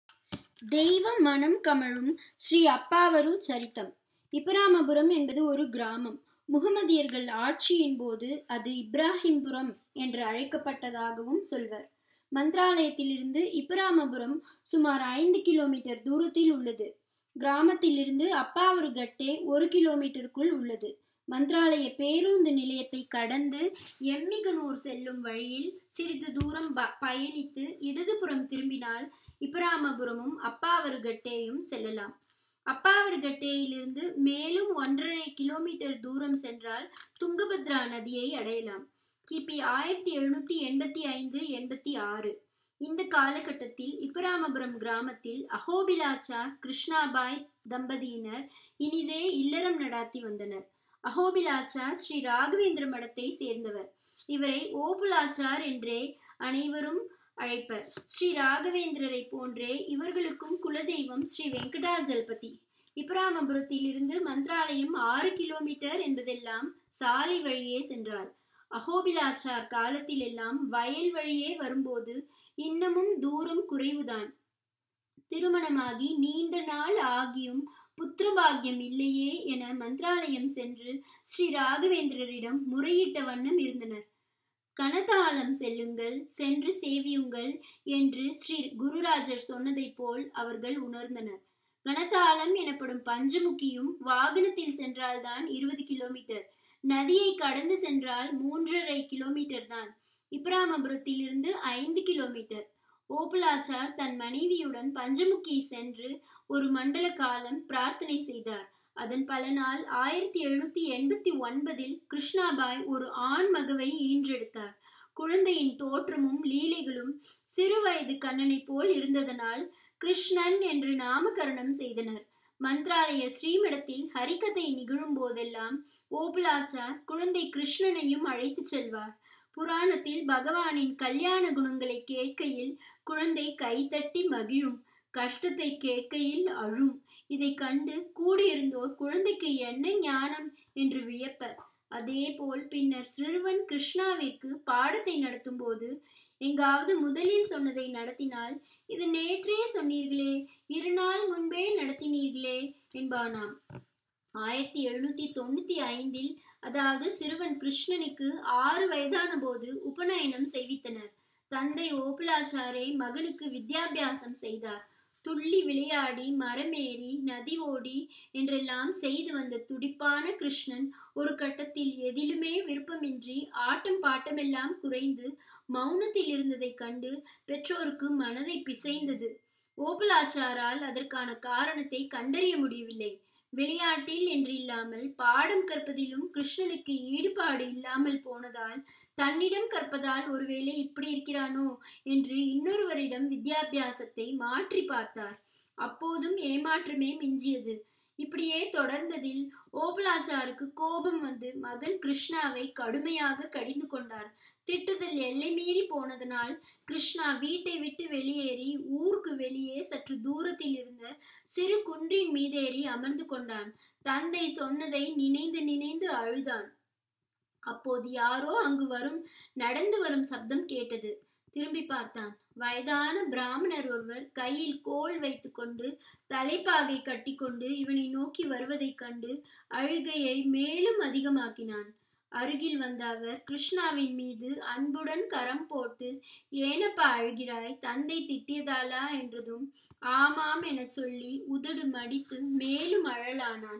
தெய்வ மனம் கமழும் ஸ்ரீ அப்பாவரு சரித்தம் இப்ராமபுரம் என்பது ஒரு கிராமம் முகமதியர்கள் ஆட்சியின் போது அது இப்ராஹிம்புரம் என்று அழைக்கப்பட்டதாகவும் சொல்வர் மந்த்ராலயத்திலிருந்து இப்ராமபுரம் சுமார் ஐந்து கிலோமீட்டர் தூரத்தில் உள்ளது கிராமத்திலிருந்து அப்பாவரு கட்டே ஒரு கிலோமீட்டருக்குள் உள்ளது மந்த்ராலய பேருந்து நிலையத்தை கடந்து எம்மிகனூர் செல்லும் வழியில் சிறிது தூரம் பயணித்து இடதுபுறம் திரும்பினால் இப்ராமபுரமும் அப்பாவர்கட்டேயும் செல்லலாம் அப்பாவர்கட்டேயிலிருந்து மேலும் ஒன்றரை கிலோமீட்டர் தூரம் சென்றால் துங்கபத்ரா நதியை அடையலாம் கிபி ஆயிரத்தி எழுநூத்தி எண்பத்தி ஐந்து எண்பத்தி ஆறு இந்த காலகட்டத்தில் இப்ராமபுரம் கிராமத்தில் அஹோபிலாச்சார் கிருஷ்ணாபாய் தம்பதியினர் இனிதே இல்லறம் நடாத்தி வந்தனர் அஹோபிலாச்சார் ஸ்ரீ ராகவேந்திர மடத்தை சேர்ந்தவர் இவரை ஓபுலாச்சார் என்றே அனைவரும் அழைப்பர் ஸ்ரீ ராகவேந்திரரை போன்றே இவர்களுக்கும் குலதெய்வம் ஸ்ரீ வெங்கடாஜல்பதி இப்ராமபுரத்தில் இருந்து மந்திராலயம் ஆறு கிலோமீட்டர் என்பதெல்லாம் சாலை வழியே சென்றாள் அகோபிலாச்சார் காலத்தில் எல்லாம் வயல் வழியே வரும்போது இன்னமும் தூரம் குறைவுதான் திருமணமாகி நீண்ட நாள் ஆகியும் புத்திரபாகியம் இல்லையே என மந்திராலயம் சென்று ஸ்ரீ ராகவேந்திரரிடம் முறையிட்ட வண்ணம் இருந்தனர் கனதாளம் செல்லுங்கள் சென்று சேவியுங்கள் என்று ஸ்ரீ குருராஜர் சொன்னதைப் போல் அவர்கள் உணர்ந்தனர் கனதாளம் எனப்படும் பஞ்சமுக்கியும் வாகனத்தில் சென்றால்தான் இருபது கிலோமீட்டர் நதியை கடந்து சென்றால் மூன்றரை கிலோமீட்டர் தான் இப்ராமபுரத்தில் இருந்து ஐந்து கிலோமீட்டர் ஓபுலாச்சார் தன் மனைவியுடன் பஞ்சமுக்கி சென்று ஒரு மண்டல காலம் பிரார்த்தனை செய்தார் அதன் பலனால் ஆயிரத்தி எழுநூத்தி எண்பத்தி ஒன்பதில் கிருஷ்ணாபாய் ஒரு ஆண் மகவை ஈன்றெடுத்தார் குழந்தையின் தோற்றமும் லீலைகளும் சிறு வயது கண்ணனை போல் இருந்ததனால் கிருஷ்ணன் என்று நாமகரணம் செய்தனர் மந்திராலய ஸ்ரீமடத்தில் ஹரிகதை நிகழும் போதெல்லாம் ஓபுலாச்சார் குழந்தை கிருஷ்ணனையும் அழைத்து செல்வார் புராணத்தில் பகவானின் கல்யாண குணங்களை கேட்கையில் குழந்தை கைத்தட்டி மகிழும் கஷ்டத்தை கேட்கையில் அழும் இதை கண்டு கூடியிருந்தோர் குழந்தைக்கு என்ன ஞானம் என்று வியப்பர் அதே போல் பின்னர் சிறுவன் கிருஷ்ணாவிற்கு பாடத்தை நடத்தும் போது எங்காவது முதலில் சொன்னதை நடத்தினால் இது நேற்றே சொன்னீர்களே இரு நாள் முன்பே நடத்தினீர்களே என்பானாம் ஆயிரத்தி எழுநூத்தி தொண்ணூத்தி ஐந்தில் அதாவது சிறுவன் கிருஷ்ணனுக்கு ஆறு வயதான போது உபநயனம் செய்வித்தனர் தந்தை ஓபுலாச்சாரை மகளுக்கு வித்யாபியாசம் செய்தார் துள்ளி விளையாடி மரமேறி நதி ஓடி என்றெல்லாம் செய்து வந்த துடிப்பான கிருஷ்ணன் ஒரு கட்டத்தில் எதிலுமே விருப்பமின்றி ஆட்டம் பாட்டமெல்லாம் குறைந்து மௌனத்தில் இருந்ததை கண்டு பெற்றோருக்கு மனதை பிசைந்தது ஓபலாச்சாரால் அதற்கான காரணத்தை கண்டறிய முடியவில்லை விளையாட்டில் என்று இல்லாமல் பாடம் கற்பதிலும் கிருஷ்ணனுக்கு ஈடுபாடு இல்லாமல் போனதால் தன்னிடம் கற்பதால் ஒருவேளை இப்படி இருக்கிறானோ என்று இன்னொருவரிடம் வித்யாபியாசத்தை மாற்றி பார்த்தார் அப்போதும் ஏமாற்றமே மிஞ்சியது இப்படியே தொடர்ந்ததில் ஓபலாச்சாருக்கு கோபம் வந்து மகன் கிருஷ்ணாவை கடுமையாக கடிந்து கொண்டார் திட்டுதல் எல்லை மீறி போனதனால் கிருஷ்ணா வீட்டை விட்டு வெளியேறி ஊருக்கு வெளியே சற்று தூரத்தில் இருந்த சிறு குன்றின் மீதேறி அமர்ந்து கொண்டான் தந்தை சொன்னதை நினைந்து நினைந்து அழுதான் அப்போது யாரோ அங்கு வரும் நடந்து வரும் சப்தம் கேட்டது திரும்பி பார்த்தான் வயதான பிராமணர் ஒருவர் கையில் கோல் வைத்துக்கொண்டு தலைப்பாகை கட்டிக்கொண்டு இவனை நோக்கி வருவதைக் கண்டு அழுகையை மேலும் அதிகமாக்கினான் அருகில் வந்த அவர் கிருஷ்ணாவின் மீது அன்புடன் கரம் போட்டு ஏனப்பா அழுகிறாய் தந்தை திட்டியதாலா என்றதும் ஆமாம் என சொல்லி உதடு மடித்து மேலும் அழலானான்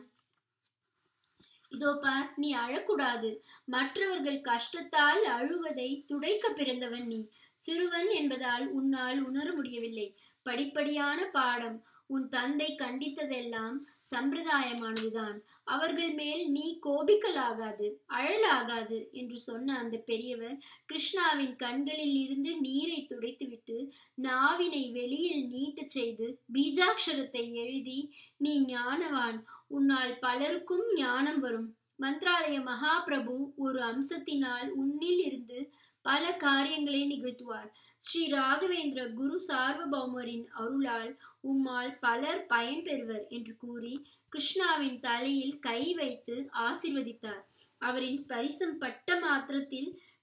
இதோ பார் நீ அழக்கூடாது மற்றவர்கள் கஷ்டத்தால் அழுவதை துடைக்க பிறந்தவன் நீ சிறுவன் என்பதால் உன்னால் உணர முடியவில்லை படிப்படியான பாடம் உன் தந்தை கண்டித்ததெல்லாம் சம்பிரதாயமானதுதான் அவர்கள் மேல் நீ கோபிக்கலாகாது அழலாகாது என்று சொன்ன அந்த பெரியவர் கிருஷ்ணாவின் கண்களில் இருந்து நீரை துடைத்துவிட்டு நாவினை வெளியில் நீட்டச் செய்து பீஜாட்சரத்தை எழுதி நீ ஞானவான் உன்னால் பலருக்கும் ஞானம் வரும் மந்திராலய மகாபிரபு ஒரு அம்சத்தினால் உன்னில் இருந்து பல காரியங்களை நிகழ்த்துவார் ஸ்ரீ ராகவேந்திர குரு சார்வபௌமரின் அருளால் உம்மால் பலர் பயன்பெறுவர் என்று கூறி கிருஷ்ணாவின் தலையில் கை வைத்து ஆசிர்வதித்தார் அவரின் ஸ்பரிசம் பட்ட மாத்திரத்தில்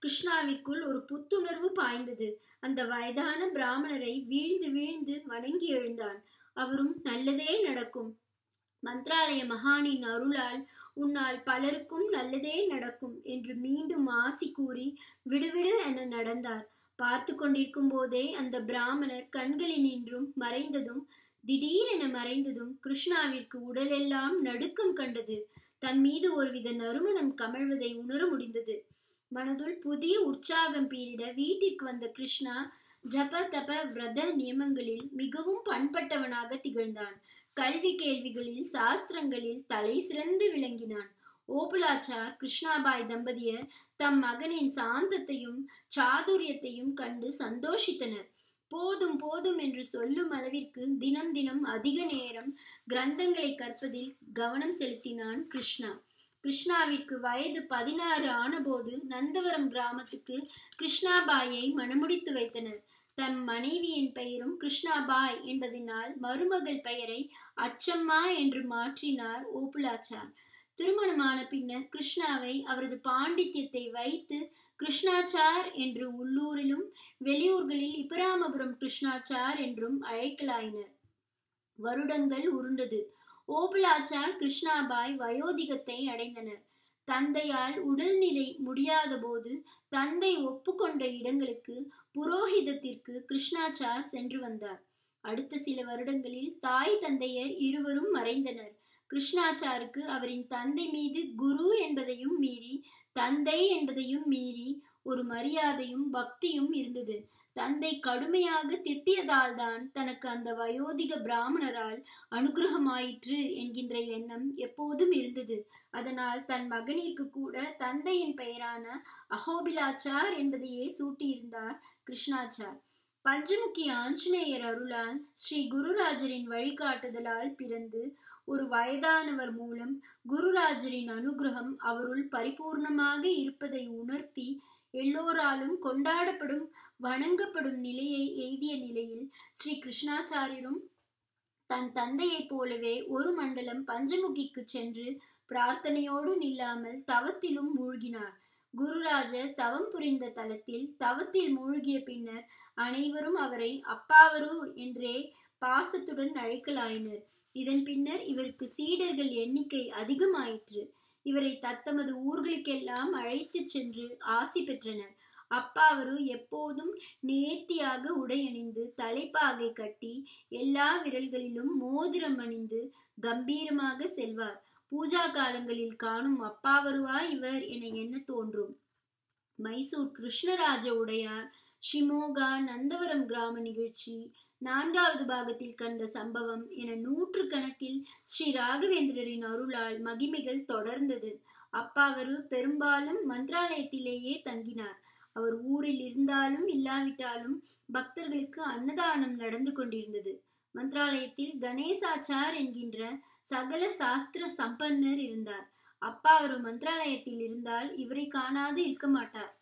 கிருஷ்ணாவிற்குள் ஒரு புத்துணர்வு பாய்ந்தது அந்த வயதான பிராமணரை வீழ்ந்து வீழ்ந்து வணங்கி எழுந்தான் அவரும் நல்லதே நடக்கும் மந்த்ராலய மகானின் அருளால் உன்னால் பலருக்கும் நல்லதே நடக்கும் என்று மீண்டும் ஆசி கூறி விடுவிடு என நடந்தார் பார்த்து கொண்டிருக்கும் போதே அந்த பிராமணர் கண்களினின்றும் மறைந்ததும் திடீரென மறைந்ததும் கிருஷ்ணாவிற்கு உடலெல்லாம் நடுக்கம் கண்டது தன் மீது ஒருவித நறுமணம் கமழ்வதை உணர முடிந்தது மனதுள் புதிய உற்சாகம் பீரிட வீட்டிற்கு வந்த கிருஷ்ணா ஜப தப விரத நியமங்களில் மிகவும் பண்பட்டவனாக திகழ்ந்தான் கல்வி கேள்விகளில் சாஸ்திரங்களில் தலை சிறந்து விளங்கினான் ஓபுலாச்சார் கிருஷ்ணாபாய் தம்பதியர் தம் மகனின் சாந்தத்தையும் சாதுரியத்தையும் கண்டு சந்தோஷித்தனர் போதும் போதும் என்று சொல்லும் அளவிற்கு தினம் தினம் அதிக நேரம் கிரந்தங்களை கற்பதில் கவனம் செலுத்தினான் கிருஷ்ணா கிருஷ்ணாவிற்கு வயது பதினாறு ஆனபோது நந்தவரம் கிராமத்துக்கு கிருஷ்ணாபாயை மணமுடித்து வைத்தனர் தன் மனைவியின் பெயரும் கிருஷ்ணாபாய் என்பதனால் மருமகள் பெயரை அச்சம்மா என்று மாற்றினார் ஓபுலாச்சார் திருமணமான பின்னர் கிருஷ்ணாவை அவரது பாண்டித்யத்தை வைத்து கிருஷ்ணாச்சார் என்று உள்ளூரிலும் வெளியூர்களில் இபராமபுரம் கிருஷ்ணாச்சார் என்றும் அழைக்கலாயினர் வருடங்கள் உருண்டது ஓபுலாச்சார் கிருஷ்ணாபாய் வயோதிகத்தை அடைந்தனர் தந்தையால் உடல்நிலை முடியாத போது தந்தை ஒப்புக்கொண்ட இடங்களுக்கு புரோகிதத்திற்கு கிருஷ்ணாச்சார் சென்று வந்தார் அடுத்த சில வருடங்களில் தாய் தந்தையர் இருவரும் மறைந்தனர் கிருஷ்ணாச்சாருக்கு அவரின் தந்தை மீது குரு என்பதையும் மீறி தந்தை என்பதையும் மீறி ஒரு மரியாதையும் பக்தியும் இருந்தது தந்தை கடுமையாக திட்டியதால் தான் தனக்கு அந்த வயோதிக பிராமணரால் அனுகிரகமாயிற்று என்கின்ற எண்ணம் எப்போதும் இருந்தது அதனால் தன் மகனிற்கு கூட தந்தையின் பெயரான அகோபிலாச்சார் என்பதையே சூட்டியிருந்தார் கிருஷ்ணாச்சார் பஞ்சமுகி ஆஞ்சநேயர் அருளால் ஸ்ரீ குருராஜரின் வழிகாட்டுதலால் பிறந்து ஒரு வயதானவர் மூலம் குருராஜரின் அனுகிரகம் அவருள் பரிபூர்ணமாக இருப்பதை உணர்த்தி எல்லோராலும் கொண்டாடப்படும் வணங்கப்படும் நிலையை எய்திய நிலையில் ஸ்ரீ கிருஷ்ணாச்சாரியரும் தன் தந்தையைப் போலவே ஒரு மண்டலம் பஞ்சமுகிக்கு சென்று பிரார்த்தனையோடு நில்லாமல் தவத்திலும் மூழ்கினார் குருராஜர் தவம் புரிந்த தலத்தில் தவத்தில் மூழ்கிய பின்னர் அனைவரும் அவரை அப்பாவரு என்றே பாசத்துடன் அழைக்கலாயினர் இதன் பின்னர் இவருக்கு சீடர்கள் எண்ணிக்கை அதிகமாயிற்று இவரை தத்தமது ஊர்களுக்கெல்லாம் அழைத்துச் சென்று ஆசி பெற்றனர் அப்பாவரு எப்போதும் நேர்த்தியாக உடையணிந்து தலைப்பாகை கட்டி எல்லா விரல்களிலும் மோதிரம் அணிந்து கம்பீரமாக செல்வார் பூஜா காலங்களில் காணும் அப்பாவருவா இவர் என எண்ண தோன்றும் மைசூர் கிருஷ்ணராஜ உடையார் ஷிமோகா நந்தவரம் கிராம நிகழ்ச்சி நான்காவது பாகத்தில் கண்ட சம்பவம் என நூற்று கணக்கில் ஸ்ரீ ராகவேந்திரரின் அருளால் மகிமைகள் தொடர்ந்தது அப்பாவரு பெரும்பாலும் மந்திராலயத்திலேயே தங்கினார் அவர் ஊரில் இருந்தாலும் இல்லாவிட்டாலும் பக்தர்களுக்கு அன்னதானம் நடந்து கொண்டிருந்தது மந்திராலயத்தில் கணேசாச்சார் என்கின்ற சகல சாஸ்திர சம்பன்னர் இருந்தார் அப்பா அவர் மந்திராலயத்தில் இருந்தால் இவரை காணாது இருக்க மாட்டார்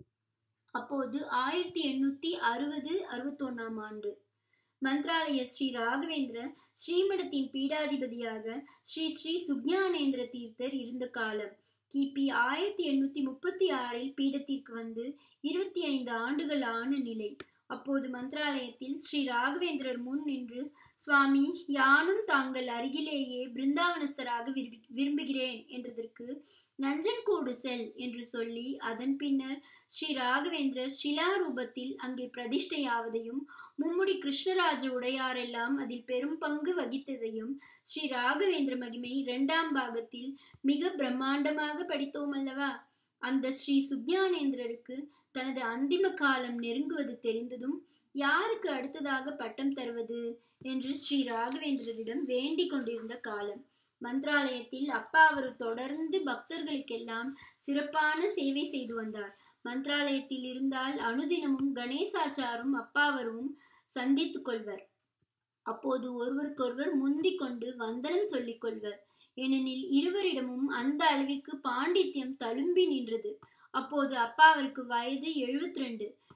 அப்போது ஆயிரத்தி எண்ணூத்தி அறுபது அறுபத்தொன்னாம் ஆண்டு மந்திராலய ஸ்ரீ ராகவேந்திர ஸ்ரீமடத்தின் பீடாதிபதியாக ஸ்ரீ ஸ்ரீ சுக்ஞானேந்திர தீர்த்தர் இருந்த காலம் கிபி ஆயிரத்தி எண்ணூத்தி முப்பத்தி ஆறில் பீடத்திற்கு வந்து இருபத்தி ஐந்து ஆண்டுகள் ஆன நிலை அப்போது மந்திராலயத்தில் ஸ்ரீ ராகவேந்திரர் முன் நின்று சுவாமி யானும் தாங்கள் அருகிலேயே பிருந்தாவனஸ்தராக விரும்பி விரும்புகிறேன் என்றதற்கு நஞ்சன்கூடு செல் என்று சொல்லி அதன் பின்னர் ஸ்ரீ ராகவேந்திரர் ஷிலாரூபத்தில் அங்கே பிரதிஷ்டையாவதையும் மும்முடி கிருஷ்ணராஜ உடையாரெல்லாம் அதில் பெரும் பங்கு வகித்ததையும் ஸ்ரீ ராகவேந்திர மகிமை இரண்டாம் பாகத்தில் மிக பிரம்மாண்டமாக படித்தோம் அல்லவா அந்த ஸ்ரீ சுக்ஞானேந்திரருக்கு தனது அந்திம காலம் நெருங்குவது தெரிந்ததும் யாருக்கு அடுத்ததாக பட்டம் தருவது என்று ஸ்ரீ ராகவேந்திரரிடம் வேண்டிக் கொண்டிருந்த காலம் மந்திராலயத்தில் அப்பா அவர் தொடர்ந்து பக்தர்களுக்கெல்லாம் சிறப்பான சேவை செய்து வந்தார் மந்திராலயத்தில் இருந்தால் அனுதினமும் கணேசாச்சாரும் அப்பாவரும் சந்தித்துக் கொள்வர் அப்போது ஒருவருக்கொருவர் முந்திக் கொண்டு வந்தனம் சொல்லிக் கொள்வர் ஏனெனில் இருவரிடமும் அந்த அளவிற்கு பாண்டித்யம் தழும்பி நின்றது அப்போது அப்பா அவருக்கு வயது எழுபத்தி ரெண்டு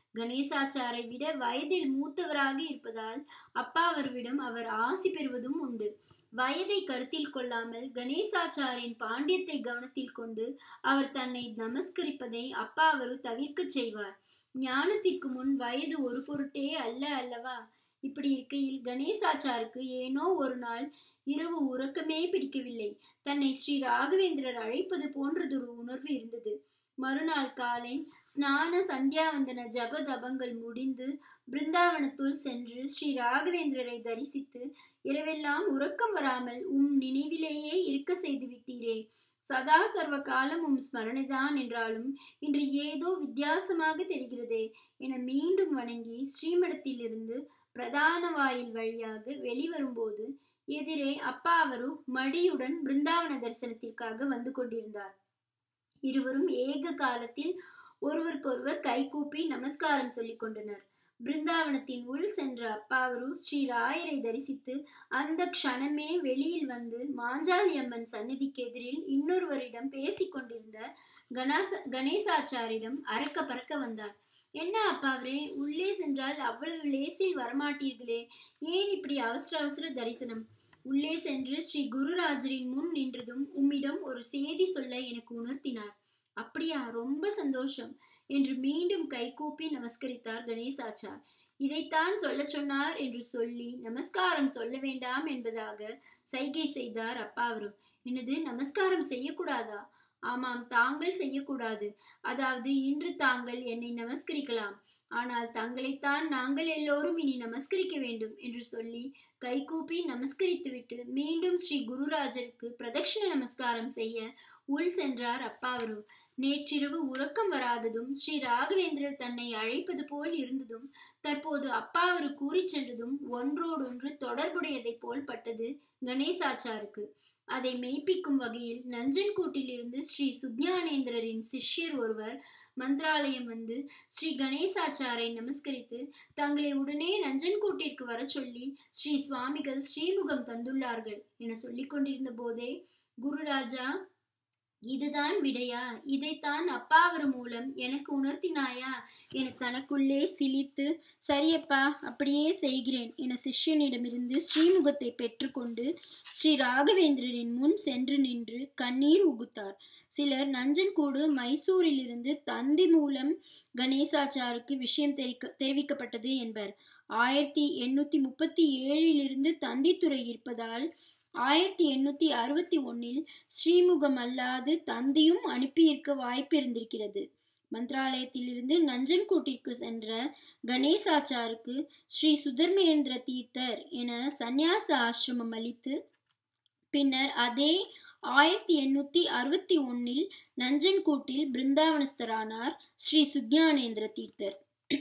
கணேசாச்சாரை விட வயதில் மூத்தவராக இருப்பதால் அப்பா அவர்விடம் அவர் ஆசி பெறுவதும் உண்டு வயதை கருத்தில் கொள்ளாமல் கணேசாச்சாரின் பாண்டியத்தை கவனத்தில் கொண்டு அவர் தன்னை நமஸ்கரிப்பதை அப்பா அவரு தவிர்க்கச் செய்வார் ஞானத்திற்கு முன் வயது ஒரு பொருட்டே அல்ல அல்லவா இப்படி இருக்கையில் கணேசாச்சாருக்கு ஏனோ ஒரு நாள் இரவு உறக்கமே பிடிக்கவில்லை தன்னை ஸ்ரீ ராகவேந்திரர் அழைப்பது போன்றதொரு உணர்வு இருந்தது மறுநாள் காலை ஸ்நான சந்தியாவந்தன ஜப தபங்கள் முடிந்து பிருந்தாவனத்துள் சென்று ஸ்ரீ ராகவேந்திரரை தரிசித்து இரவெல்லாம் உறக்கம் வராமல் உம் நினைவிலேயே இருக்க செய்து விட்டீரே சதா சர்வ காலம் உம் ஸ்மரணைதான் என்றாலும் இன்று ஏதோ வித்தியாசமாக தெரிகிறதே என மீண்டும் வணங்கி ஸ்ரீமடத்திலிருந்து பிரதான வாயில் வழியாக வெளிவரும்போது எதிரே அப்பா அவரும் மடியுடன் பிருந்தாவன தரிசனத்திற்காக வந்து கொண்டிருந்தார் இருவரும் ஏக காலத்தில் ஒருவருக்கொருவர் கைகூப்பி நமஸ்காரம் சொல்லிக் கொண்டனர் பிருந்தாவனத்தின் உள் சென்ற அப்பாவரு ஸ்ரீ ராயரை தரிசித்து அந்த க்ஷணமே வெளியில் வந்து மாஞ்சாலி அம்மன் சந்நிதிக்கு எதிரில் இன்னொருவரிடம் பேசிக் கொண்டிருந்த கணாச கணேசாச்சாரிடம் அறக்க பறக்க வந்தார் என்ன அப்பாவரே உள்ளே சென்றால் அவ்வளவு லேசில் வரமாட்டீர்களே ஏன் இப்படி அவசர அவசர தரிசனம் உள்ளே சென்று ஸ்ரீ குருராஜரின் முன் நின்றதும் உம்மிடம் ஒரு செய்தி சொல்ல எனக்கு உணர்த்தினார் அப்படியா ரொம்ப சந்தோஷம் என்று மீண்டும் கைகூப்பி நமஸ்கரித்தார் கணேசாச்சார் இதைத்தான் சொல்ல சொன்னார் என்று சொல்லி நமஸ்காரம் சொல்ல வேண்டாம் என்பதாக சைகை செய்தார் அப்பாவரும் எனது நமஸ்காரம் செய்யக்கூடாதா ஆமாம் தாங்கள் செய்யக்கூடாது அதாவது இன்று தாங்கள் என்னை நமஸ்கரிக்கலாம் ஆனால் தங்களைத்தான் நாங்கள் எல்லோரும் இனி நமஸ்கரிக்க வேண்டும் என்று சொல்லி கைகூப்பி நமஸ்கரித்துவிட்டு மீண்டும் ஸ்ரீ குருராஜருக்கு பிரதட்சிண நமஸ்காரம் செய்ய உள் சென்றார் அப்பாவரு நேற்றிரவு உறக்கம் வராததும் ஸ்ரீ ராகவேந்திரர் தன்னை அழைப்பது போல் இருந்ததும் தற்போது அப்பாவரு கூறி சென்றதும் ஒன்றோடொன்று தொடர்புடையதைப் போல் பட்டது கணேசாச்சாருக்கு அதை மெய்ப்பிக்கும் வகையில் நஞ்சன்கூட்டிலிருந்து ஸ்ரீ சுப்ஞானேந்திரரின் சிஷ்யர் ஒருவர் மந்திராலயம் வந்து ஸ்ரீ கணேசாச்சாரை நமஸ்கரித்து தங்களை உடனே நஞ்சன்கூட்டிற்கு வர சொல்லி ஸ்ரீ சுவாமிகள் ஸ்ரீமுகம் தந்துள்ளார்கள் என சொல்லிக் கொண்டிருந்த போதே குருராஜா இதுதான் விடையா இதைத்தான் அப்பாவர் மூலம் எனக்கு உணர்த்தினாயா என தனக்குள்ளே சிலிர்த்து சரியப்பா அப்படியே செய்கிறேன் என சிஷ்யனிடமிருந்து ஸ்ரீமுகத்தை பெற்றுக்கொண்டு ஸ்ரீ ராகவேந்திரரின் முன் சென்று நின்று கண்ணீர் உகுத்தார் சிலர் நஞ்சன்கூடு மைசூரிலிருந்து தந்தி மூலம் கணேசாச்சாருக்கு விஷயம் தெரிவிக்க தெரிவிக்கப்பட்டது என்பர் ஆயிரத்தி எண்ணூத்தி முப்பத்தி ஏழிலிருந்து தந்தித்துறை இருப்பதால் ஆயிரத்தி எண்ணூத்தி அறுபத்தி ஒன்னில் ஸ்ரீமுகம் அல்லாது தந்தியும் அனுப்பியிருக்க வாய்ப்பு இருந்திருக்கிறது மந்திராலயத்திலிருந்து நஞ்சன்கூட்டிற்கு சென்ற கணேசாச்சாருக்கு ஸ்ரீ சுதர்மேந்திர தீர்த்தர் என சந்நியாச ஆசிரமம் அளித்து பின்னர் அதே ஆயிரத்தி எண்ணூத்தி அறுபத்தி ஒன்னில் நஞ்சன்கூட்டில் பிருந்தாவனஸ்தரானார் ஸ்ரீ சுக்ஞானேந்திர தீர்த்தர்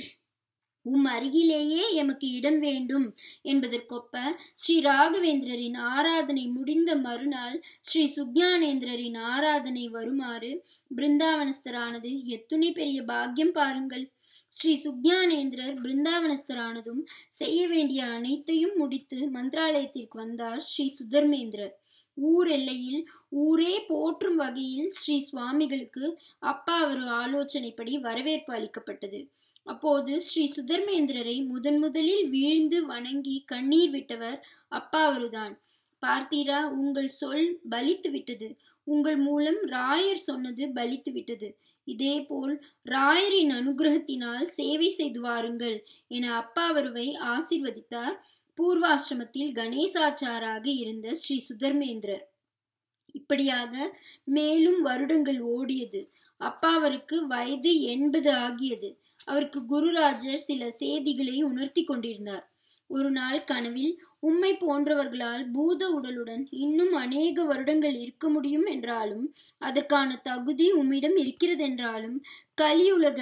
உம் அருகிலேயே எமக்கு இடம் வேண்டும் என்பதற்கொப்ப ஸ்ரீ ராகவேந்திரரின் ஆராதனை முடிந்த மறுநாள் ஸ்ரீ சுக்ஞானேந்திரரின் ஆராதனை வருமாறு பிருந்தாவனஸ்தரானது எத்துணை பெரிய பாக்கியம் பாருங்கள் ஸ்ரீ சுக்ஞானேந்திரர் பிருந்தாவனஸ்தரானதும் செய்ய வேண்டிய அனைத்தையும் முடித்து மந்திராலயத்திற்கு வந்தார் ஸ்ரீ சுதர்மேந்திரர் ஊர் எல்லையில் ஊரே போற்றும் வகையில் ஸ்ரீ சுவாமிகளுக்கு அப்பா ஒரு ஆலோசனைப்படி வரவேற்பு அளிக்கப்பட்டது அப்போது ஸ்ரீ சுதர்மேந்திரரை முதன் முதலில் வீழ்ந்து வணங்கி கண்ணீர் விட்டவர் அப்பாவருதான் பார்த்தீரா உங்கள் சொல் பலித்து விட்டது உங்கள் மூலம் ராயர் சொன்னது பலித்து விட்டது இதேபோல் ராயரின் அனுகிரகத்தினால் சேவை செய்து வாருங்கள் என அப்பாவருவை ஆசிர்வதித்தார் பூர்வாசிரமத்தில் கணேசாச்சாராக இருந்த ஸ்ரீ சுதர்மேந்திரர் இப்படியாக மேலும் வருடங்கள் ஓடியது அப்பாவருக்கு வயது எண்பது ஆகியது அவருக்கு குருராஜர் சில செய்திகளை உணர்த்தி கொண்டிருந்தார் ஒரு நாள் கனவில் உம்மை போன்றவர்களால் பூத உடலுடன் இன்னும் அநேக வருடங்கள் இருக்க முடியும் என்றாலும் அதற்கான தகுதி உம்மிடம் இருக்கிறதென்றாலும் கலியுலக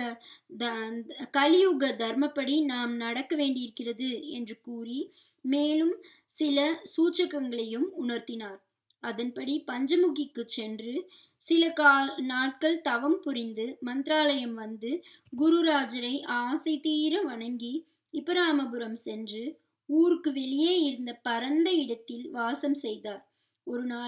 கலியுக தர்மப்படி நாம் நடக்க வேண்டியிருக்கிறது என்று கூறி மேலும் சில சூச்சகங்களையும் உணர்த்தினார் அதன்படி பஞ்சமுகிக்கு சென்று சில கால் நாட்கள் தவம் புரிந்து மந்திராலயம் வந்து குருராஜரை ஆசை தீர வணங்கி இபராமபுரம் சென்று ஊருக்கு வெளியே இருந்த பரந்த இடத்தில் வாசம் செய்தார் ஒரு நாள்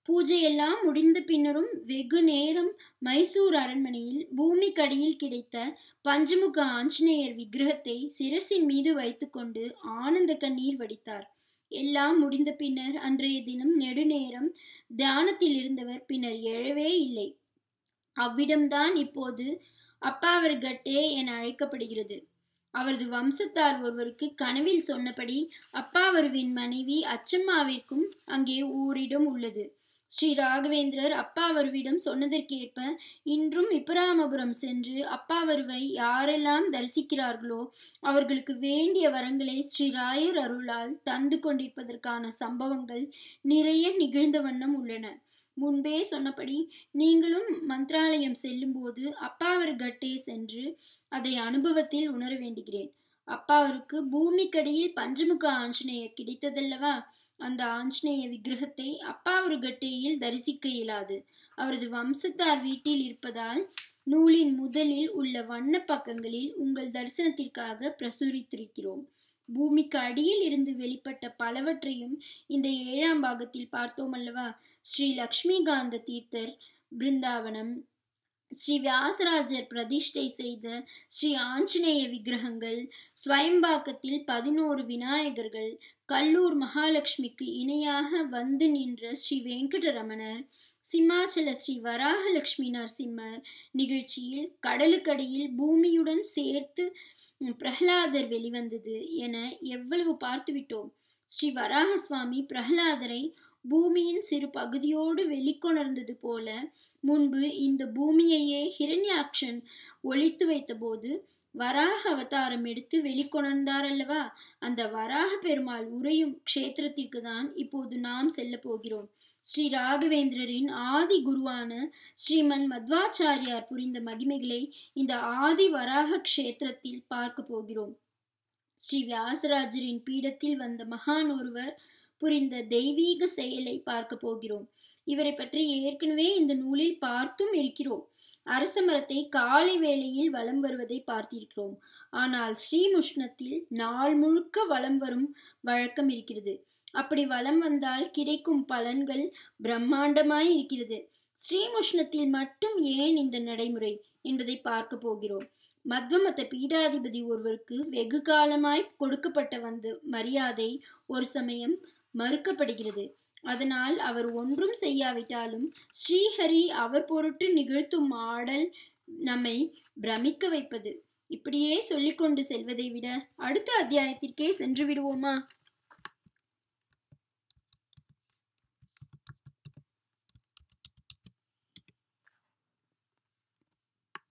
பூஜையெல்லாம் முடிந்த பின்னரும் வெகு நேரம் மைசூர் அரண்மனையில் பூமிக்கடியில் கிடைத்த பஞ்சமுக ஆஞ்சநேயர் விக்கிரகத்தை சிரசின் மீது வைத்துக்கொண்டு ஆனந்த கண்ணீர் வடித்தார் எல்லாம் முடிந்த பின்னர் அன்றைய தினம் நெடுநேரம் தியானத்தில் இருந்தவர் பின்னர் எழவே இல்லை அவ்விடம்தான் இப்போது அப்பாவர் கட்டே என அழைக்கப்படுகிறது அவரது வம்சத்தார் ஒருவருக்கு கனவில் சொன்னபடி அப்பாவருவின் மனைவி அச்சம்மாவிற்கும் அங்கே ஓரிடம் உள்ளது ஸ்ரீ ராகவேந்திரர் அப்பாவருவிடம் சொன்னதற்கேற்ப இன்றும் இப்ராமபுரம் சென்று அப்பாவருவை யாரெல்லாம் தரிசிக்கிறார்களோ அவர்களுக்கு வேண்டிய வரங்களை ஸ்ரீ ராயர் அருளால் தந்து கொண்டிருப்பதற்கான சம்பவங்கள் நிறைய நிகழ்ந்த வண்ணம் உள்ளன முன்பே சொன்னபடி நீங்களும் மந்திராலயம் செல்லும்போது அப்பாவர் கட்டே சென்று அதை அனுபவத்தில் உணர வேண்டுகிறேன் அப்பாவருக்கு பூமிக்கடியில் பஞ்சமுக ஆஞ்சநேயர் கிடைத்ததல்லவா அந்த ஆஞ்சநேய விக்கிரகத்தை அப்பாவரு கட்டேயில் தரிசிக்க இயலாது அவரது வம்சத்தார் வீட்டில் இருப்பதால் நூலின் முதலில் உள்ள வண்ண பக்கங்களில் உங்கள் தரிசனத்திற்காக பிரசுரித்திருக்கிறோம் பூமிக்கு அடியில் இருந்து வெளிப்பட்ட பலவற்றையும் இந்த ஏழாம் பாகத்தில் பார்த்தோம் அல்லவா ஸ்ரீ லக்ஷ்மிகாந்த தீர்த்தர் பிருந்தாவனம் ஸ்ரீ வியாசராஜர் பிரதிஷ்டை செய்த ஸ்ரீ ஆஞ்சநேய விக்கிரகங்கள் ஸ்வயம்பாக்கத்தில் பதினோரு விநாயகர்கள் கல்லூர் மகாலட்சுமிக்கு இணையாக வந்து நின்ற ஸ்ரீ வெங்கடரமணர் சிம்மாச்சல ஸ்ரீ வராகலட்சுமி நரசிம்மர் நிகழ்ச்சியில் கடலுக்கடியில் பூமியுடன் சேர்த்து பிரகலாதர் வெளிவந்தது என எவ்வளவு பார்த்துவிட்டோம் ஸ்ரீ வராக சுவாமி பிரகலாதரை பூமியின் சிறு பகுதியோடு வெளிக்கொணர்ந்தது போல முன்பு இந்த பூமியையே ஹிரண்யாக்ஷன் ஒழித்து வைத்தபோது வராக அவதாரம் எடுத்து வெளிக்கொணர்ந்தார் அல்லவா அந்த வராக பெருமாள் உறையும் க்ஷேத்திரத்திற்கு தான் இப்போது நாம் செல்ல போகிறோம் ஸ்ரீ ராகவேந்திரரின் ஆதி குருவான ஸ்ரீமன் மத்வாச்சாரியார் புரிந்த மகிமைகளை இந்த ஆதி வராக க்ஷேத்திரத்தில் பார்க்க போகிறோம் ஸ்ரீ வியாசராஜரின் பீடத்தில் வந்த மகான் ஒருவர் புரிந்த தெய்வீக செயலை பார்க்க போகிறோம் இவரை பற்றி ஏற்கனவே இந்த நூலில் பார்த்தும் இருக்கிறோம் அரச மரத்தை காலை வேளையில் வலம் வருவதை பார்த்திருக்கிறோம் ஆனால் ஸ்ரீமுஷ்ணத்தில் நாள் முழுக்க வலம் வரும் வழக்கம் இருக்கிறது அப்படி வலம் வந்தால் கிடைக்கும் பலன்கள் பிரம்மாண்டமாய் இருக்கிறது ஸ்ரீமுஷ்ணத்தில் மட்டும் ஏன் இந்த நடைமுறை என்பதை பார்க்க போகிறோம் மத்வமத பீடாதிபதி ஒருவருக்கு வெகு காலமாய் கொடுக்கப்பட்ட வந்த மரியாதை ஒரு சமயம் மறுக்கப்படுகிறது அதனால் அவர் ஒன்றும் செய்யாவிட்டாலும் ஸ்ரீஹரி அவர் பொருட்டு நிகழ்த்தும் ஆடல் நம்மை பிரமிக்க வைப்பது இப்படியே சொல்லிக்கொண்டு செல்வதை விட அடுத்த அத்தியாயத்திற்கே சென்று விடுவோமா